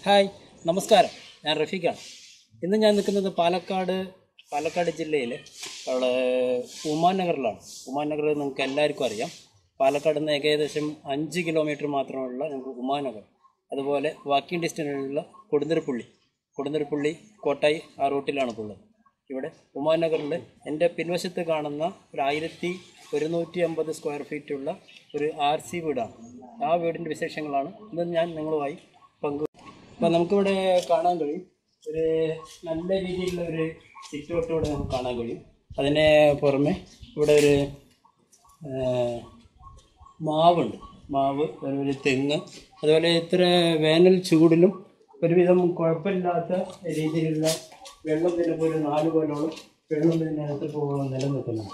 hi നമസ്കാരം ഞാൻ റഫീഖാണ് ഇന്ന് ഞാൻ നിൽക്കുന്നത് പാലക്കാട് പാലക്കാട് ജില്ലയിലെ അവിടെ ഉമാൻ നഗറിലാണ് ഉമാൻ നഗർ നിങ്ങൾക്ക് എല്ലാവർക്കും അറിയാം പാലക്കാട് നിന്ന് ഏകദേശം അഞ്ച് കിലോമീറ്റർ മാത്രമുള്ള നമുക്ക് ഉമാൻ നഗർ അതുപോലെ വാക്കിംഗ് ഡിസ്റ്റൻസിലുള്ള കൊടുന്നിരപ്പള്ളി കൊടുന്നിരപ്പള്ളി കോട്ടായി ആ റൂട്ടിലാണ് ഇപ്പോൾ ഉള്ളത് ഇവിടെ ഉമാൻ നഗറിൽ എൻ്റെ പിൻവശത്ത് കാണുന്ന ഒരു ആയിരത്തി ഒരുന്നൂറ്റി അമ്പത് സ്ക്വയർ ഫീറ്റുള്ള ഒരു ആർ സി വീടാണ് ആ വീടിൻ്റെ വിശേഷങ്ങളാണ് ഇന്ന് ഞാൻ നിങ്ങളുമായി പങ്കു അപ്പം നമുക്കിവിടെ കാണാൻ കഴിയും ഒരു നല്ല രീതിയിലുള്ള ഒരു സിറ്റ് ഔട്ട് ഇവിടെ നമുക്ക് കാണാൻ കഴിയും അതിന് പുറമെ ഇവിടെ ഒരു ആ, മാവുണ്ട് മാവ് അതുപോലെ ഒരു തെങ്ങ് അതുപോലെ ഇത്ര വേനൽ ചൂടിലും ഒരുവിധം കുഴപ്പമില്ലാത്ത രീതിയിലുള്ള വെള്ളം ചിലപ്പോൾ ഒരു നാല് കൊല്ലോളം വെള്ളം ഇതിനകത്ത് പോകുന്ന നിലനിൽക്കുന്നുണ്ട്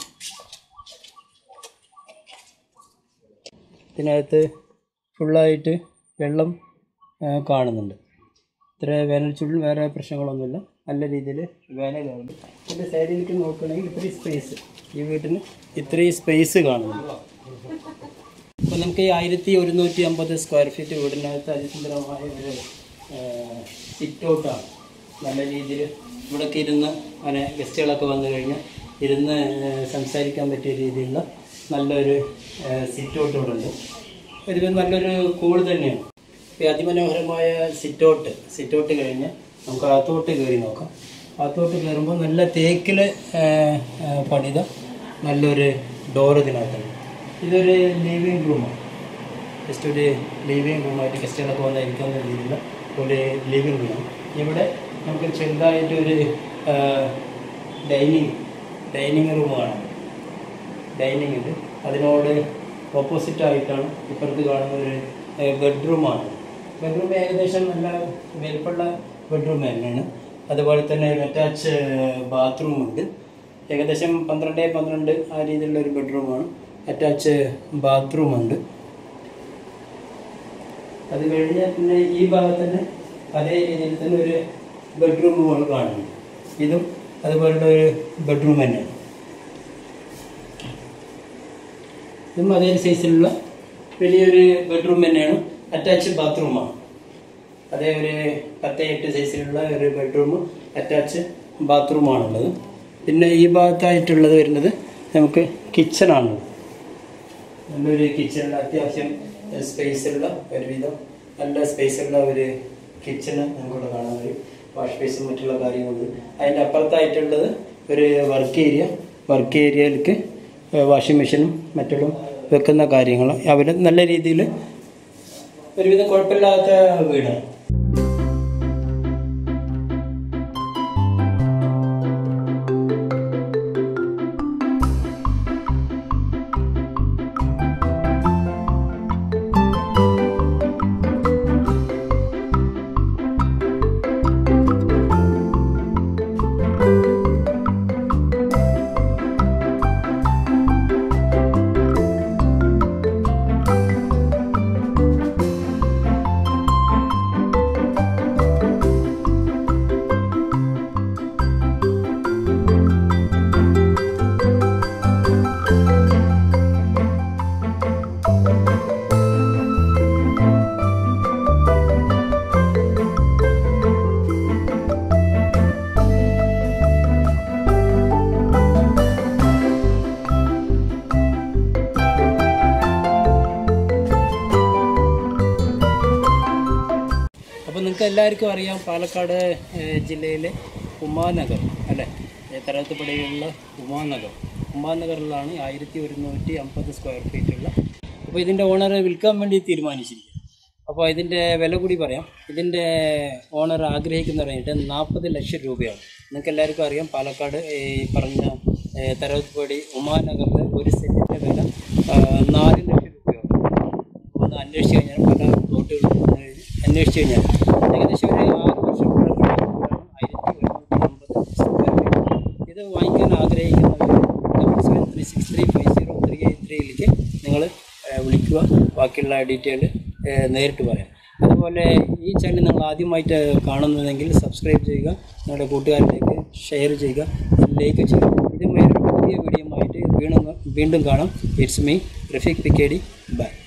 ഇതിനകത്ത് ഫുള്ളായിട്ട് വെള്ളം ആ, കാണുന്നുണ്ട് ഇത്ര വേനൽ ചൂടിൽ വേറെ പ്രശ്നങ്ങളൊന്നുമില്ല നല്ല രീതിയിൽ വേനലുണ്ട് ഇതിൻ്റെ സൈഡിലേക്ക് നോക്കുകയാണെങ്കിൽ ഇത്രയും സ്പേസ് ഈ വീട്ടിന് ഇത്രയും സ്പേസ് കാണുന്നുണ്ട് അപ്പോൾ നമുക്ക് ഈ ആയിരത്തി ഒരുന്നൂറ്റി അമ്പത് സ്ക്വയർ ഫീറ്റ് വീടിനകത്ത് അതിസുന്ദരമായ ഒരു സിറ്റ് ഔട്ടാണ് നല്ല രീതിയിൽ ഇവിടെയൊക്കെ ഇരുന്ന് അങ്ങനെ ഗസ്റ്റുകളൊക്കെ വന്നു കഴിഞ്ഞാൽ ഇരുന്ന് ആ, സംസാരിക്കാൻ പറ്റിയ രീതിയിലുള്ള നല്ലൊരു സിറ്റ് ഔട്ട് ഇവിടെ ഉണ്ട് ഇത് നല്ലൊരു കൂട് തന്നെയാണ് ഈ അതിമനോഹരമായ സിറ്റ് ഔട്ട് സിറ്റ് ഔട്ട് കഴിഞ്ഞ് നമുക്ക് അകത്തോട്ട് കയറി നോക്കാം അകത്തോട്ട് കയറുമ്പോൾ നല്ല തേക്കിൽ പണിത നല്ലൊരു ഡോർ ഇതിനകത്തുണ്ട് ഇതൊരു ലിവിങ് റൂമാണ് ജസ്റ്റ് ഒരു ലിവിങ് റൂമായിട്ട് ഗസ്റ്റുകളൊക്കെ വന്നിരിക്കുന്ന രീതിയിലുള്ള ഒരു ലിവിങ് റൂം ഇവിടെ നമുക്ക് ചെറുതായിട്ടൊരു ഡൈനിങ് ഡൈനിങ് റൂം കാണാം ഡൈനിങ് ഉണ്ട് അതിനോട് ഓപ്പോസിറ്റ് ആയിട്ടാണ് ഇപ്പുറത്ത് കാണുന്ന ഒരു ബെഡ്റൂമാണ് ബെഡ്റൂം ഏകദേശം നല്ല വലുപ്പമുള്ള ബെഡ്റൂം തന്നെയാണ് അതുപോലെ തന്നെ ഒരു അറ്റാച്ച് ബാത്റൂം ഉണ്ട് ഏകദേശം പന്ത്രണ്ട് പന്ത്രണ്ട് ആ രീതിയിലുള്ള ഒരു ബെഡ്റൂമാണ് അറ്റാച്ച് ബാത്റൂം ഉണ്ട് അത് കഴിഞ്ഞാൽ പിന്നെ ഈ ഭാഗത്ത് തന്നെ അതേ രീതിയിൽ തന്നെ ഒരു ബെഡ്റൂം നമ്മൾ കാണുന്നു ഇതും അതുപോലുള്ള ഒരു ബെഡ്റൂം തന്നെയാണ് ഇതും അതേ സൈസിലുള്ള വലിയൊരു ബെഡ്റൂം തന്നെയാണ് അറ്റാച്ച് ബാത്റൂമാണ് അതേ ഒരു പത്ത് എട്ട് സൈസിലുള്ള ഒരു ബെഡ്റൂം അറ്റാച്ച് ബാത്റൂമാണുള്ളത് പിന്നെ ഈ ഭാഗത്തായിട്ടുള്ളത് വരുന്നത് നമുക്ക് കിച്ചണാണ് നല്ലൊരു കിച്ചണിൽ അത്യാവശ്യം സ്പേസുള്ള ഒരുവിധം നല്ല സ്പേസുള്ള ഒരു കിച്ചണ് നമുക്കിവിടെ കാണാൻ കഴിയും വാഷ് ബേസും മറ്റുള്ള കാര്യങ്ങളുണ്ട് അതിൻ്റെ അപ്പുറത്തായിട്ടുള്ളത് ഒരു വർക്ക് ഏരിയ വർക്ക് ഏരിയയിലേക്ക് വാഷിംഗ് മെഷീനും മറ്റുള്ള വെക്കുന്ന കാര്യങ്ങൾ അവർ നല്ല രീതിയിൽ ഒരുവിധം കുഴപ്പമില്ലാത്ത വീടാണ് അപ്പോൾ നിങ്ങൾക്ക് എല്ലാവർക്കും അറിയാം പാലക്കാട് ഏഹ്, ജില്ലയിലെ ഉമാനഗർ അല്ലേ തരത്തുപടിയുള്ള ഉമാനഗർ ഉമാനഗറിലാണ് ആയിരത്തി ഒരുന്നൂറ്റി അമ്പത് സ്ക്വയർ ഫീറ്റുള്ള അപ്പോൾ ഇതിൻ്റെ ഓണർ വിൽക്കാൻ വേണ്ടി തീരുമാനിച്ചിരിക്കുക അപ്പോൾ ഇതിൻ്റെ വില കൂടി പറയാം ഇതിൻ്റെ ഓണർ ആഗ്രഹിക്കുന്ന പറഞ്ഞിട്ട് നാൽപ്പത് ലക്ഷം രൂപയാണ് നിങ്ങൾക്ക് എല്ലാവർക്കും അറിയാം പാലക്കാട് ഈ പറഞ്ഞ ഏഹ്, തരത്തുപടി ഉമാനഗറിലെ ഒരു സെൻറ്റിൻ്റെ വില ആ, നാല് ലക്ഷം രൂപയാണ് ഒന്ന് അന്വേഷിച്ച് കഴിഞ്ഞാൽ പല പ്ലോട്ടുകളും അന്വേഷിച്ച് കഴിഞ്ഞാൽ ഏകദേശം ഒരു ആറ് വർഷം പഴക്കമുള്ള ആയിരത്തി ഒരുന്നൂറ്റി അമ്പത് സ്ക്വയർ ഫീറ്റ് ഇത് വാങ്ങിക്കാൻ ആഗ്രഹിക്കുന്നവർ double seven three six three five zero three eight ത്രീയിലേക്ക് നിങ്ങൾ വിളിക്കുക ബാക്കിയുള്ള ഡീറ്റെയിൽ നേരിട്ട് പറയാം അതുപോലെ ഈ ചാനൽ നിങ്ങൾ ആദ്യമായിട്ട് കാണുന്നതെങ്കിൽ സബ്സ്ക്രൈബ് ചെയ്യുക നിങ്ങളുടെ കൂട്ടുകാരിലേക്ക് ഷെയർ ചെയ്യുക ലൈക്ക് ചെയ്യുക ഇതുമായി ഒരു പുതിയ വീഡിയോ ആയിട്ട് വീണ്ടും വീണ്ടും കാണാം ഇറ്റ്സ് മീ റഫീഖ് പിക്കേഡി ബൈ